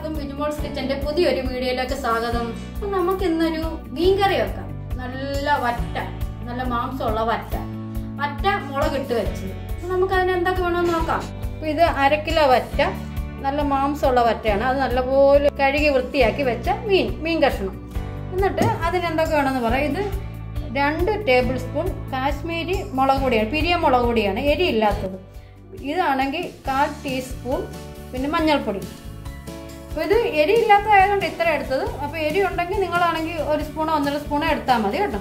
എല്ലാവർക്കും ബിജുമോൾസ് കിച്ചന്റെ പുതിയൊരു വീഡിയോയിലേക്ക് സ്വാഗതം അപ്പൊ നമുക്ക് ഇന്നൊരു മീൻകറി വെക്കാം നല്ല വറ്റ നല്ല മാംസമുള്ള വറ്റ വറ്റ മുളകിട്ട് വെച്ചത് അപ്പൊ നമുക്ക് അതിന് എന്തൊക്കെ വേണമെന്ന് നോക്കാം അപ്പൊ ഇത് അര കിലോ വറ്റ നല്ല മാംസമുള്ള വറ്റയാണ് അത് നല്ലപോലെ കഴുകി വൃത്തിയാക്കി വെച്ച മീൻ മീൻ കഷ്ണം എന്നിട്ട് അതിന് എന്തൊക്കെ വേണമെന്ന് പറയാം ഇത് രണ്ട് ടേബിൾ സ്പൂൺ കാശ്മീരി മുളക് പൊടിയാണ് പിരിയ മുളക് പൊടിയാണ് എരിയില്ലാത്തത് ഇതാണെങ്കിൽ കാൽ ടീസ്പൂൺ പിന്നെ മഞ്ഞൾപ്പൊടി അപ്പോൾ ഇത് എരിയില്ലാത്ത ആയതുകൊണ്ട് ഇത്ര എടുത്തത് അപ്പോൾ എരി ഉണ്ടെങ്കിൽ നിങ്ങളാണെങ്കിൽ ഒരു സ്പൂണോ ഒന്നര സ്പൂണോ എടുത്താൽ മതി കേട്ടോ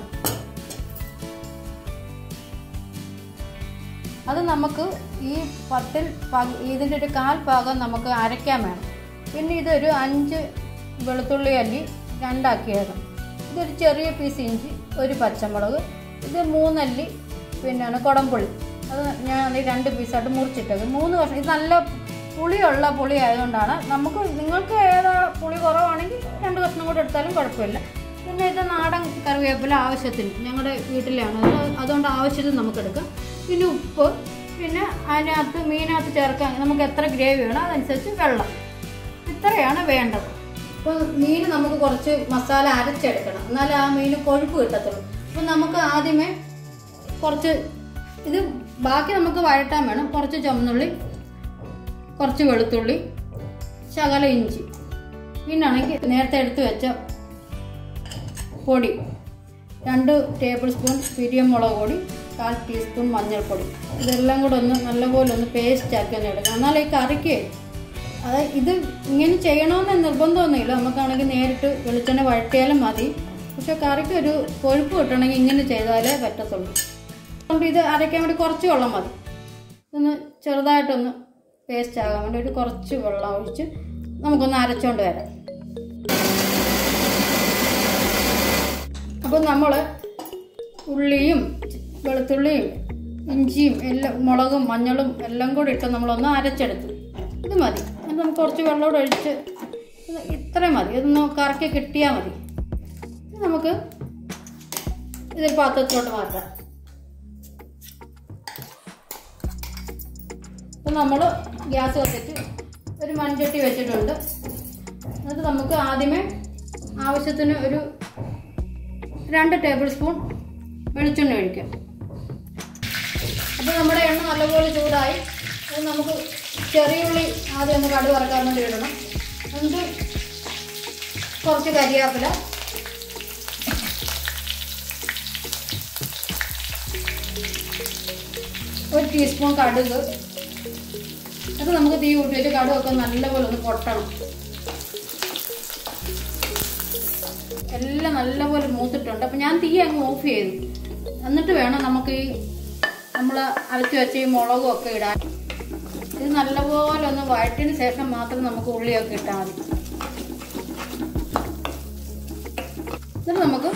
അത് നമുക്ക് ഈ പത്തിൽ പക- ഇതിൻ്റെ ഒരു കാൽ ഭാഗം നമുക്ക് അരയ്ക്കാൻ വേണം പിന്നെ ഇതൊരു അഞ്ച് വെളുത്തുള്ളി അല്ലി രണ്ടാക്കിയത് ഇതൊരു ചെറിയ പീസ് ഇഞ്ചി ഒരു പച്ചമുളക് ഇത് മൂന്നല്ലി പിന്നെയാണ് കുടംപുളി അത് ഞാൻ ഈ രണ്ട് പീസായിട്ട് മുറിച്ചിട്ടത് മൂന്ന് വർഷം ഇത് നല്ല പുളിയുള്ള പുളി ആയതുകൊണ്ടാണ് നമുക്ക് നിങ്ങൾക്ക് ഏതാ പുളി കുറവാണെങ്കിൽ രണ്ട് കഷ്ണം കൂടെ എടുത്താലും കുഴപ്പമില്ല പിന്നെ ഇത് നാടൻ കറിവേപ്പില ആവശ്യത്തിന് ഞങ്ങളുടെ വീട്ടിലാണ് അത് അതുകൊണ്ട് ആവശ്യത്തിന് നമുക്ക് എടുക്കാം പിന്നെ ഉപ്പ് പിന്നെ അതിനകത്ത് മീനകത്ത് ചേർക്കാൻ നമുക്ക് എത്ര ഗ്രേവി വേണം അതനുസരിച്ച് വെള്ളം ഇത്രയാണ് വേണ്ടത് അപ്പോൾ മീൻ നമുക്ക് കുറച്ച് മസാല അരച്ചെടുക്കണം എന്നാലേ ആ മീൻ കൊഴുപ്പ് കിട്ടത്തുള്ളൂ അപ്പോൾ നമുക്ക് ആദ്യമേ കുറച്ച് ഇത് ബാക്കി നമുക്ക് വഴട്ടാൻ വേണം കുറച്ച് ചുമന്നുള്ളി കുറച്ച് വെളുത്തുള്ളി ശകല ഇഞ്ചി പിന്നാണെങ്കിൽ നേരത്തെ എടുത്ത് വെച്ച പൊടി രണ്ട് ടേബിൾ സ്പൂൺ പിരിയം മുളക് പൊടി കാൽ ടീസ്പൂൺ മഞ്ഞൾപ്പൊടി ഇതെല്ലാം കൂടെ ഒന്ന് നല്ലപോലെ ഒന്ന് പേസ്റ്റ് ആക്കി ഒന്ന് എടുക്കണം എന്നാലേ ഈ കറിക്ക് അത് ഇത് ഇങ്ങനെ ചെയ്യണമെന്ന് നിർബന്ധമൊന്നുമില്ല നമുക്കാണെങ്കിൽ നേരിട്ട് വെളിച്ചെണ്ണ വഴറ്റിയാലും മതി പക്ഷെ കറിക്ക് ഒരു കൊഴുപ്പ് കിട്ടണമെങ്കിൽ ഇങ്ങനെ ചെയ്താലേ പറ്റത്തുള്ളൂ അതുകൊണ്ട് ഇത് അരയ്ക്കാൻ വേണ്ടി കുറച്ച് വെള്ളം മതി ഒന്ന് ചെറുതായിട്ടൊന്ന് പേസ്റ്റ് ആകാൻ വേണ്ടി ഒരു കുറച്ച് വെള്ളം ഒഴിച്ച് നമുക്കൊന്ന് അരച്ചുകൊണ്ട് വരാം അപ്പോൾ നമ്മൾ ഉള്ളിയും വെളുത്തുള്ളിയും ഇഞ്ചിയും എല്ലാം മുളകും മഞ്ഞളും എല്ലാം കൂടി ഇട്ട് നമ്മളൊന്ന് അരച്ചെടുത്തു ഇത് മതി അത് നമുക്ക് കുറച്ച് വെള്ളം കൂടെ ഒഴിച്ച് ഇത് ഇത്രയും മതി ഇതൊന്ന് കറക്കി കിട്ടിയാൽ മതി ഇത് നമുക്ക് ഇതൊരു പാത്രത്തിലോട്ട് മാറ്റാം അപ്പം നമ്മൾ ഗ്യാസ് കത്തിച്ച് ഒരു മൺചട്ടി വെച്ചിട്ടുണ്ട് എന്നിട്ട് നമുക്ക് ആദ്യമേ ആവശ്യത്തിന് ഒരു രണ്ട് ടേബിൾ സ്പൂൺ വെളിച്ചെണ്ണ ഒഴിക്കാം അപ്പോൾ നമ്മുടെ എണ്ണ നല്ലപോലെ ചൂടായി അത് നമുക്ക് ചെറിയ ഉള്ളി ആദ്യം ഒന്ന് കടുക് വറക്കാൻ വേണ്ടി ഇടണം എന്നിട്ട് കുറച്ച് കരിയാപ്പില ഒരു ടീസ്പൂൺ കടുക് അത് നമുക്ക് തീ കൂട്ടിയിട്ട് കടുകൊക്കെ നല്ലപോലെ ഒന്ന് പൊട്ടണം എല്ലാം നല്ലപോലെ മൂത്തിട്ടുണ്ട് അപ്പം ഞാൻ തീ അങ്ങ് ഓഫ് ചെയ്തു എന്നിട്ട് വേണം നമുക്ക് ഈ നമ്മൾ അരച്ച് വെച്ച ഈ മുളകും ഒക്കെ ഇടാൻ ഇത് നല്ലപോലെ ഒന്ന് വഴറ്റിന് ശേഷം മാത്രം നമുക്ക് ഉള്ളിയൊക്കെ ഇട്ടാൽ മതി എന്നിട്ട് നമുക്ക്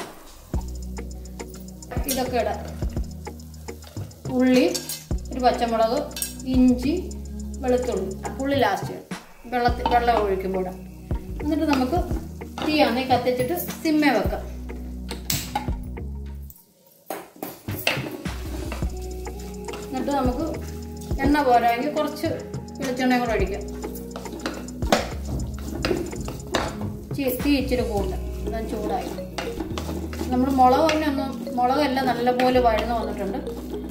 ഇതൊക്കെ ഇടാം ഉള്ളി ഒരു പച്ചമുളക് ഇഞ്ചി വെളുത്തുള്ളി പുള്ളി ലാസ്റ്റ് വെള്ളത്തിൽ വെള്ളം ഒഴിക്കുമ്പോൾ ഇടാം. എന്നിട്ട് നമുക്ക് തീയാണെ കത്തിച്ചിട്ട് സിമ്മ വെക്കാം എന്നിട്ട് നമുക്ക് എണ്ണ പോരാമെങ്കിൽ കുറച്ച് വെളിച്ചെണ്ണയും കൂടെ ഒഴിക്കാം ചി- തീ ഇച്ചിരി കൂട്ടാം അതാ ചൂടായി നമ്മൾ മുളക് തന്നെ ഒന്ന് മുളകെല്ലാം നല്ലപോലെ വഴന്ന് വന്നിട്ടുണ്ട്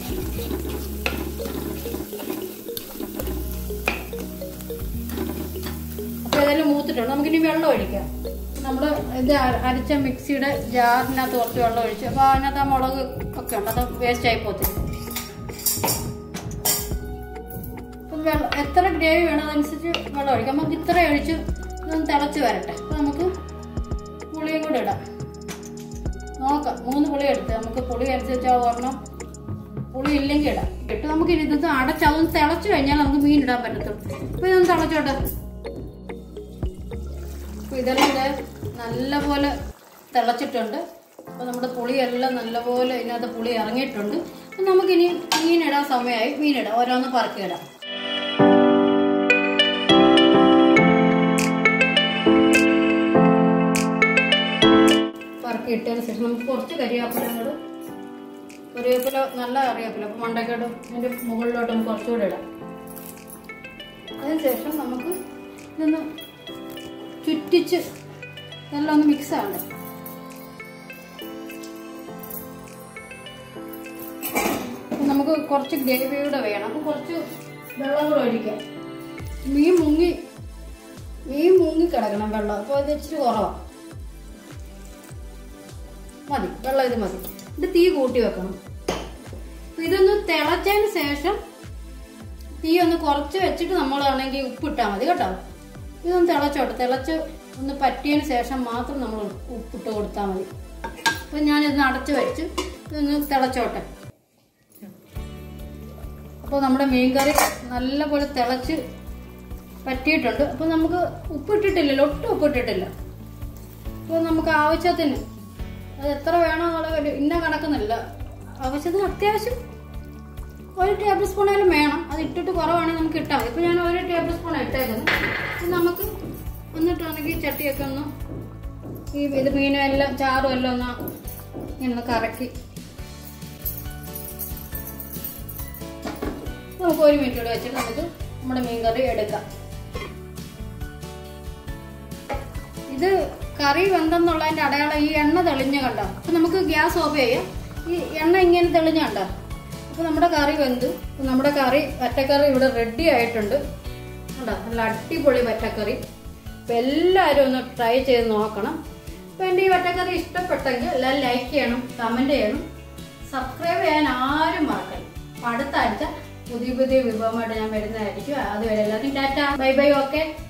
അപ്പോൾ ഇതെല്ലാം മൂത്തിട്ടുണ്ട് നമുക്കിനി വെള്ളം ഒഴിക്കാം നമ്മൾ ഇത് അര- അരച്ച മിക്സിയുടെ ജാറിനകത്ത് കുറച്ച് വെള്ളം ഒഴിച്ച് അപ്പോൾ അതിനകത്ത് ആ മുളക് ഒക്കെ ഉണ്ട് അത് വേസ്റ്റ് ആയി പോത്തില്ല അപ്പം വെള്ളം എത്ര ഗ്രേവി വേണം അതനുസരിച്ച് വെള്ളം ഒഴിക്കാം നമുക്ക് ഇത്ര ഒഴിച്ച് ഇതൊന്ന് തിളച്ച് വരട്ടെ അപ്പോൾ നമുക്ക് പുളിയും കൂടെ ഇടാം നോക്കാം മൂന്ന് പുളി എടുത്ത് നമുക്ക് പുളി അനുസരിച്ച് ആ ഒരെണ്ണം പുളി ഇല്ലെങ്കിൽ ഇടാം ഇട്ട് നമുക്ക് ഇനി ഇത് അടച്ച് അതൊന്ന് തിളച്ച് കഴിഞ്ഞാൽ നമുക്ക് മീൻ ഇടാൻ പറ്റത്തുള്ളൂ അപ്പോൾ ഇതൊന്ന് തിളച്ചോട്ടെ അപ്പോൾ ഇതെല്ലാം ഇത് നല്ലപോലെ തിളച്ചിട്ടുണ്ട് അപ്പോൾ നമ്മുടെ പുളിയെല്ലാം നല്ലപോലെ ഇതിനകത്ത് പുളി ഇറങ്ങിയിട്ടുണ്ട് അപ്പോൾ നമുക്കിനി മീനിടാൻ സമയമായി മീനിടാം ഓരോന്ന് പറക്കിയിടാം പറക്കി ഇട്ടതിന് ശേഷം നമുക്ക് കുറച്ച് കരിയാപ്പില അങ്ങോട്ട് കറിവേപ്പില നല്ല കറിവേപ്പില അപ്പോൾ മണ്ടക്കോട്ട് അതിൻ്റെ മുകളിലോട്ട് നമുക്ക് കുറച്ചുകൂടെ ഇടാം അതിനുശേഷം നമുക്ക് ഇതൊന്ന് വറ്റിച്ച് ഇതെല്ലാം ഒന്ന് മിക്സ് ആവണ്ടേ അപ്പൊ നമുക്ക് കുറച്ച് ഗ്രേവി കൂടെ വേണം അപ്പോൾ കുറച്ച് വെള്ളം കൂടെ ഒഴിക്കാം മീൻ മുങ്ങി മീൻ മുങ്ങി കിടക്കണം വെള്ളം അപ്പോൾ ഇത് ഇച്ചിരി കുറവാണ് മതി വെള്ളം ഇത് മതി ഇത് തീ കൂട്ടി വെക്കണം അപ്പൊ ഇതൊന്ന് തിളച്ചതിന് ശേഷം തീ ഒന്ന് കുറച്ച് വെച്ചിട്ട് നമ്മളാണെങ്കിൽ ഉപ്പിട്ടാൽ മതി കേട്ടോ ഇതൊന്ന് തിളച്ചോട്ടെ തിളച്ച് ഒന്ന് പറ്റിയതിന് ശേഷം മാത്രം നമ്മൾ ഉപ്പിട്ട് കൊടുത്താൽ മതി അപ്പം ഞാനിത് അടച്ച് വെച്ച് ഇതൊന്ന് തിളച്ചോട്ടെ അപ്പോൾ നമ്മുടെ മീൻകറി നല്ലപോലെ തിളച്ച് പറ്റിയിട്ടുണ്ട് അപ്പോൾ നമുക്ക് ഉപ്പിട്ടിട്ടില്ലല്ലോ ഒട്ടും ഉപ്പിട്ടിട്ടില്ല അപ്പോൾ നമുക്ക് ആവശ്യത്തിന് അത് എത്ര വേണോ എന്നുള്ള ഒരു ഇന്ന കണക്കുന്നില്ല ആവശ്യത്തിന് അത്യാവശ്യം ഒരു ടേബിൾ സ്പൂൺ ആയാലും വേണം അത് ഇട്ടിട്ട് കുറവാണെങ്കിൽ നമുക്ക് ഇട്ടാൽ മതി ഇപ്പം ഞാൻ ഒരു ടേബിൾ സ്പൂൺ ഇട്ടേക്കുന്നത് ഇത് നമുക്ക് എന്നിട്ടാണെങ്കിൽ ചട്ടിയൊക്കെ ഒന്ന് ഈ ഇത് മീനും എല്ലാം ചാറും എല്ലാം ഒന്ന് ഇങ്ങനെ ഒന്ന് കറക്കി നമുക്ക് ഒരു മിനിറ്റ് കൂടെ വെച്ചിട്ട് നമുക്ക് നമ്മുടെ മീൻ കറി എടുക്കാം ഇത് കറി വെന്തെന്നുള്ളതിന്റെ അടയാളം ഈ എണ്ണ തെളിഞ്ഞ കണ്ട അപ്പൊ നമുക്ക് ഗ്യാസ് ഓഫ് ചെയ്യാം ഈ എണ്ണ ഇങ്ങനെ തെളിഞ്ഞ കണ്ട അപ്പൊ നമ്മുടെ കറി വെന്തു അപ്പൊ നമ്മുടെ കറി പച്ചക്കറി ഇവിടെ റെഡി ആയിട്ടുണ്ട് കണ്ടോ നല്ല അടിപൊളി പച്ചക്കറി അപ്പൊ എല്ലാവരും ഒന്ന് ട്രൈ ചെയ്ത് നോക്കണം അപ്പൊ എൻ്റെ ഈ പച്ചക്കറി ഇഷ്ടപ്പെട്ടെങ്കിൽ എല്ലാവരും ലൈക്ക് ചെയ്യണം കമന്റ് ചെയ്യണം സബ്സ്ക്രൈബ് ചെയ്യാൻ ആരും മറക്കരുത് അപ്പൊ അടുത്ത ആഴ്ച പുതിയ പുതിയ വിഭവമായിട്ട് ഞാൻ വരുന്നതായിരിക്കും അതുവരെ എല്ലാവർക്കും ടാറ്റ ബൈ ബൈ ഓക്കെ